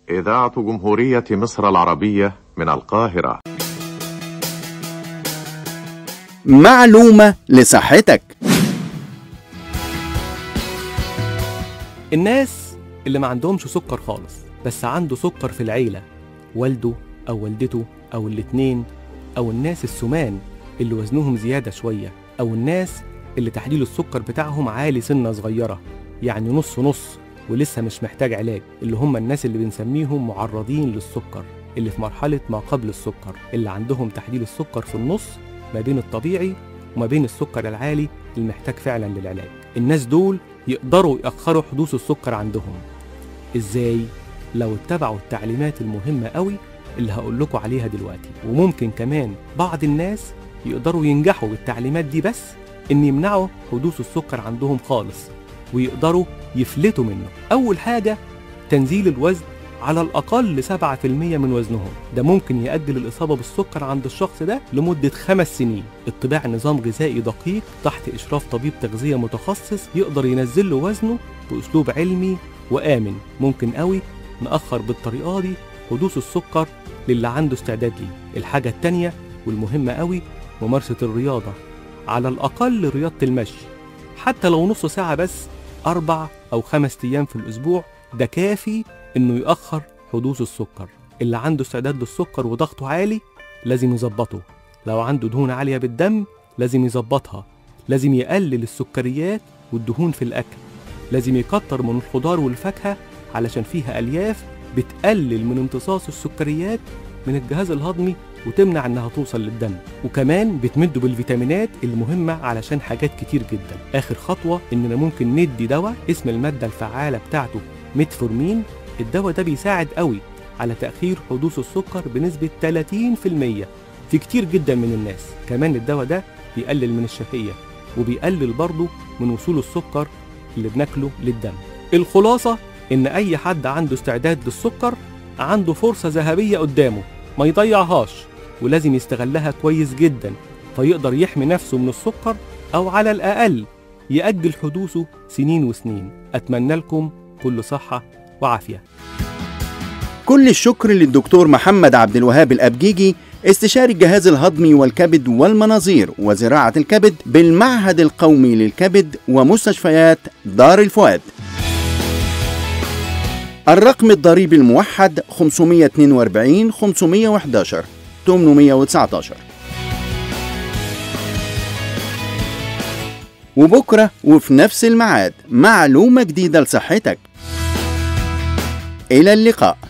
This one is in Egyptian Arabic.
إذاعة جمهورية مصر العربية من القاهرة معلومة لصحتك الناس اللي ما عندهمش سكر خالص بس عنده سكر في العيلة والده أو والدته أو الاتنين أو الناس السمان اللي وزنهم زيادة شوية أو الناس اللي تحليل السكر بتاعهم عالي سنة صغيرة يعني نص نص ولسه مش محتاج علاج اللي هم الناس اللي بنسميهم معرضين للسكر اللي في مرحلة ما قبل السكر اللي عندهم تحليل السكر في النص ما بين الطبيعي وما بين السكر العالي اللي محتاج فعلا للعلاج الناس دول يقدروا يأخروا حدوث السكر عندهم ازاي لو اتبعوا التعليمات المهمة قوي اللي هقول لكم عليها دلوقتي وممكن كمان بعض الناس يقدروا ينجحوا بالتعليمات دي بس ان يمنعوا حدوث السكر عندهم خالص ويقدروا يفلتوا منه اول حاجة تنزيل الوزن على الأقل 7% من وزنهم ده ممكن يؤجل الإصابة بالسكر عند الشخص ده لمدة خمس سنين اتباع نظام غذائي دقيق تحت إشراف طبيب تغذية متخصص يقدر ينزل له وزنه بأسلوب علمي وآمن ممكن قوي نأخر بالطريقة دي حدوث السكر للي عنده استعداد ليه الحاجة التانية والمهمة قوي ممارسة الرياضة على الأقل رياضة المشي حتى لو نص ساعة بس أربع أو خمس أيام في الأسبوع ده كافي إنه يأخر حدوث السكر اللي عنده استعداد للسكر وضغطه عالي لازم يظبطه لو عنده دهون عالية بالدم لازم يظبطها لازم يقلل السكريات والدهون في الأكل لازم يكتر من الخضار والفاكهة علشان فيها ألياف بتقلل من امتصاص السكريات من الجهاز الهضمي وتمنع انها توصل للدم وكمان بتمده بالفيتامينات المهمة علشان حاجات كتير جدا اخر خطوة اننا ممكن ندي دواء اسم المادة الفعالة بتاعته ميتفورمين الدواء ده بيساعد قوي على تأخير حدوث السكر بنسبة 30% في كتير جدا من الناس كمان الدواء ده بيقلل من الشهية وبيقلل برضه من وصول السكر اللي بناكله للدم الخلاصة إن أي حد عنده استعداد للسكر عنده فرصة ذهبية قدامه ما يضيعهاش ولازم يستغلها كويس جدا فيقدر يحمي نفسه من السكر أو على الأقل يأجل حدوثه سنين وسنين أتمنى لكم كل صحة وعافية كل الشكر للدكتور محمد عبد الوهاب الأبجيجي استشاري الجهاز الهضمي والكبد والمناظير وزراعة الكبد بالمعهد القومي للكبد ومستشفيات دار الفؤاد الرقم الضريبي الموحد 542 511 819 وبكرة وفي نفس الميعاد معلومة جديدة لصحتك إلى اللقاء